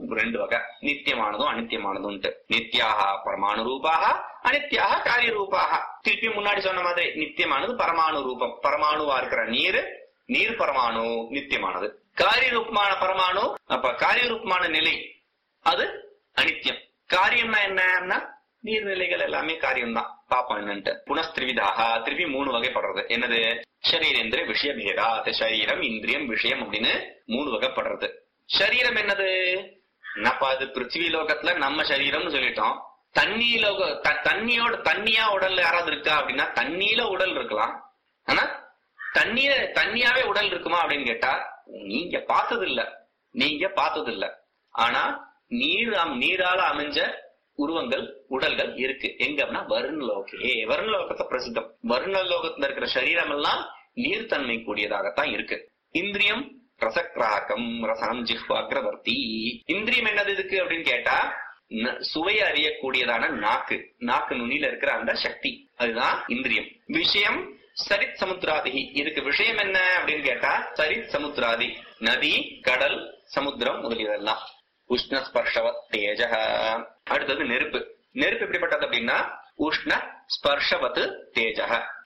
ரெண்டு வகை நித்தியமானதும் அனித்தியமானதும்ட்டு நித்யாக பரமாணு ரூபாக அனித்யாக காரிய ரூபாக திருப்பி முன்னாடி சொன்ன மாதிரி நித்தியமானது பரமாணு ரூபம் பரமாணுவா இருக்கிற நீர் நீர் பரமாணு நித்தியமானது காரிய ரூபமான பரமாணு அப்ப காரிய ரூபமான நிலை அது அனித்தியம் காரியம்னா என்னன்னா நீர்நிலைகள் எல்லாமே காரியம்தான் பாப்போம் என்னன்ட்டு புனஸ்திரிவிதாக திருப்பி மூணு வகைப்படுறது என்னது சரீரேந்திர விஷய பேதா சரீரம் இந்திரியம் விஷயம் அப்படின்னு மூணு வகைப்படுறது சரீரம் என்னது நம்ம அது பிருத்திவி லோகத்துல நம்ம சரீரம்னு சொல்லிட்டோம் தண்ணி லோக த- தண்ணியோட தண்ணியா உடல்ல யாராவது இருக்கா அப்படின்னா தண்ணியில உடல் இருக்கலாம் ஆனா தண்ணிய தண்ணியாவே உடல் இருக்குமா அப்படின்னு கேட்டா நீங்க பார்த்தது இல்ல நீங்க பார்த்தது இல்ல ஆனா நீர் அம்- நீரால அமைஞ்ச உருவங்கள் உடல்கள் இருக்கு எங்க அப்படின்னா வருண லோகே வருண லோகத்தை பிரசித்தம் வருண லோகத்துல இருக்கிற சரீரம் எல்லாம் நீர்த்தன்மை கூடியதாகத்தான் இருக்கு இந்திரியம் ரசக்கிராகம் ரசனம் ஜிஹ்வாக்ரவர்த்தி இந்திரியம் என்னது இதுக்கு அப்படின்னு கேட்டா ந- சுவையை அறியக்கூடியதான நாக்கு நாக்கு நுனியில இருக்கிற அந்த சக்தி அதுதான் இந்திரியம் விஷயம் சரித் சமுத்திராதி இதுக்கு விஷயம் என்ன அப்படின்னு கேட்டா சரித் சமுத்திராதி நதி கடல் சமுத்திரம் முதலியதெல்லாம் உஷ்ண ஸ்பர்ஷவத் தேஜ அடுத்தது நெருப்பு நெருப்பு எப்படிப்பட்டது அப்படின்னா உஷ்ண ஸ்பர்ஷவத் தேஜ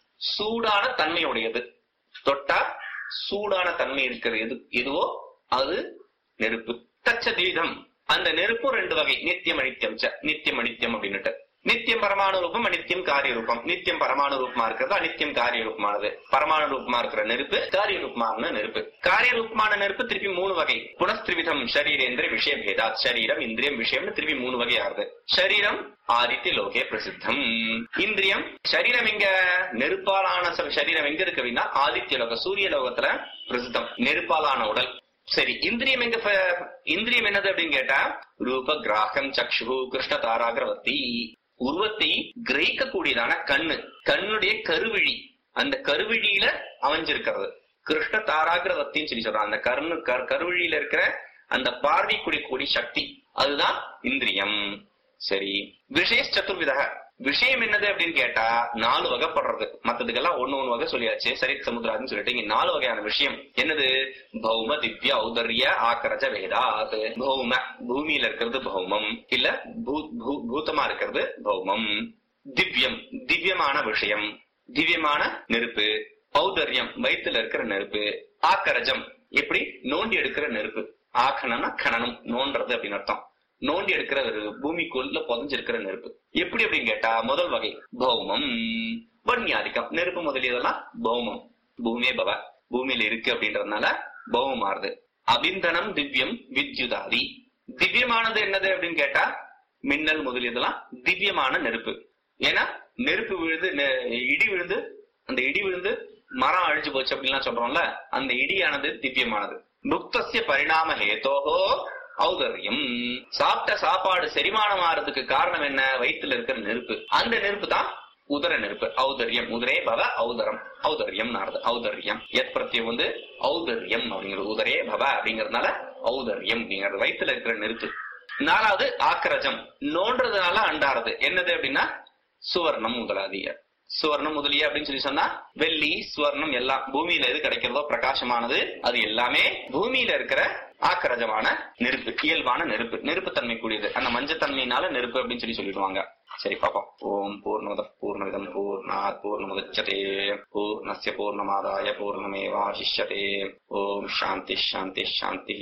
சூடான தன்மையுடையது தொட்டா சூடான தன்மை இருக்கிறது எது எதுவோ அது நெருப்பு தச்ச தீதம் அந்த நெருப்பும் ரெண்டு வகை நித்தியம் அனித்தியம் ச நித்தியம் அனித்தியம் அப்படின்னுட்டு நித்தியம் பரமாணு ரூபம் அனித்தியம் காரிய ரூபம் நித்தியம் பரமாணு ரூபமா இருக்கிறது அனித்தியம் காரிய ரூபமானது பரமாணு ரூபமா இருக்கிற நெருப்பு காரிய ரூபமான நெருப்பு காரிய ரூபமான நெருப்பு திருப்பி மூணு வகை புனஸ்திரிவிதம் சரீரேந்திர விஷய பேதாத் சரீரம் இந்திரியம் விஷயம்னு திருப்பி மூணு வகை ஆகுது சரீரம் ஆதித்ய லோகே பிரசித்தம் இந்திரியம் சரீரம் எங்க நெருப்பாலான ச- சரீரம் எங்க இருக்கு அப்படின்னா ஆதித்ய லோக சூரிய லோகத்துல பிரசித்தம் நெருப்பாலான உடல் சரி இந்திரியம் எங்க ஃப- இந்திரியம் என்னது அப்படின்னு கேட்டா ரூப கிராகம் சக்ஷு கிருஷ்ண தாராகிரவர்த்தி உருவத்தை கிரகிக்க கூடியதான கண்ணு கண்ணுடைய கருவிழி அந்த கருவிழியில அமைஞ்சிருக்கிறது கிருஷ்ண தாராகிரவர்த்தின்னு சொல்லி சொல்றான் அந்த கருணு கரு- கருவிழியில இருக்கிற அந்த பார்வை கூடிய சக்தி அதுதான் இந்திரியம் சரி விஷய சதுர்விதக விஷயம் என்னது அப்படின்னு கேட்டா நாலு வகைப்படுறது மத்ததுக்கெல்லாம் ஒண்ணு ஒண்ணு வகை சொல்லியாச்சு சரி சமுத்திராதுன்னு சொல்லிட்டு இங்க நாலு வகையான விஷயம் என்னது பௌம திவ்ய ஔதர்ய ஆக்கரஜ வேதாத் பௌம பூமியில இருக்கிறது பௌமம் இல்ல பூ- பூ- பூதமா இருக்கிறது பௌமம் திவ்யம் திவ்யமான விஷயம் திவ்யமான நெருப்பு ஔதர்யம் வயித்துல இருக்கிற நெருப்பு ஆக்கரஜம் எப்படி நோண்டி எடுக்கிற நெருப்பு ஆக்கணம்னா கணனம் நோன்றது அப்படின்னு அர்த்தம் நோண்டி எடுக்கிற ஒரு பூமிக்குள்ள புதஞ்சிருக்கிற நெருப்பு எப்படி அப்படின்னு கேட்டா முதல் வகை பௌமம் வன்யாதிக்கம் நெருப்பு முதலியதெல்லாம் பௌமம் பூமியே பவ பூமியில இருக்கு அப்படின்றதுனால பௌமம் மாறுது அபிந்தனம் திவ்யம் வித்யுதாதி திவ்யமானது என்னது அப்படின்னு கேட்டா மின்னல் முதலியதெல்லாம் திவ்யமான நெருப்பு ஏன்னா நெருப்பு விழுது நெ- இடி விழுந்து அந்த இடி விழுந்து மரம் அழிஞ்சு போச்சு அப்படின்லாம் சொல்றோம்ல அந்த இடியானது திவ்யமானது புக்தசிய பரிணாம ஹேதோஹோ ஔதர்யம் சாப்பிட்ட சாப்பாடு செரிமானம் ஆறதுக்கு காரணம் என்ன வயித்துல இருக்கிற நெருப்பு அந்த நெருப்பு தான் உதர நெருப்பு ஔதர்யம் உதரே பவ ஔதரம் ஔதர்யம் நாடுது ஔதர்யம் எத் பிரத்யம் வந்து ஔதர்யம் அப்படிங்கிறது உதரே பவ அப்படிங்கறதுனால ஔதர்யம் அப்படிங்கிறது வயித்துல இருக்கிற நெருப்பு நாலாவது ஆக்கிரஜம் நோன்றதுனால அண்டாறது என்னது அப்படின்னா சுவர்ணம் முதலாதிய சுவர்ணம் முதலிய அப்படின்னு சொல்லி சொன்னா வெள்ளி சுவர்ணம் எல்லாம் பூமியில எது கிடைக்கிறதோ பிரகாசமானது அது எல்லாமே பூமியில இருக்கிற ஆக்கிரஜமான நெருப்பு இயல்பான நெருப்பு நெருப்பு தன்மை கூடியது அந்த மஞ்சத்தன்மையினால நெருப்பு அப்படின்னு சொல்லி சொல்லிடுவாங்க சரி பாப்போம் ஓம் பூர்ணமத பூர்ணமிதம் பூர்ணாத் பூர்ணமுதச்சதே பூர்ணஸ்ய பூர்ணமாதாய பூர்ணமேவாசிஷ்யதே ஓம் சாந்தி சாந்தி சாந்தி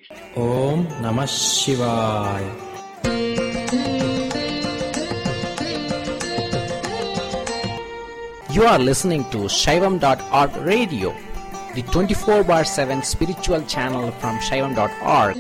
ஓம் நம சிவாய் You are listening to Shaivam.org radio, the 24 bar 7 spiritual channel from Shaivam.org.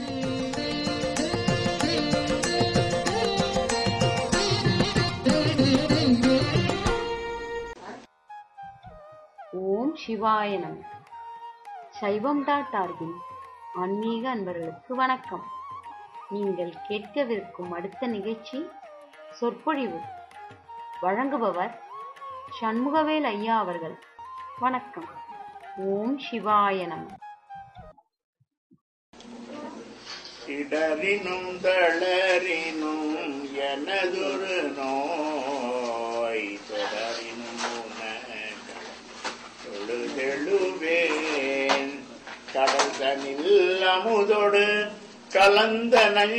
ஓம் சிவாய நம சைவம் டாட் ஆர்கின் ஆன்மீக அன்பர்களுக்கு வணக்கம் நீங்கள் கேட்கவிருக்கும் அடுத்த நிகழ்ச்சி சொற்பொழிவு வழங்குபவர் சண்முகவேல் ஐயா அவர்கள் வணக்கம் ஓம் சிவாய நம இடரினும் தளரினும் எனதொரு நோய் தொடரினும் உனக்கு தொழுதெழுவேன் கடல் தனில் அமுதொடு கலந்த நஞ்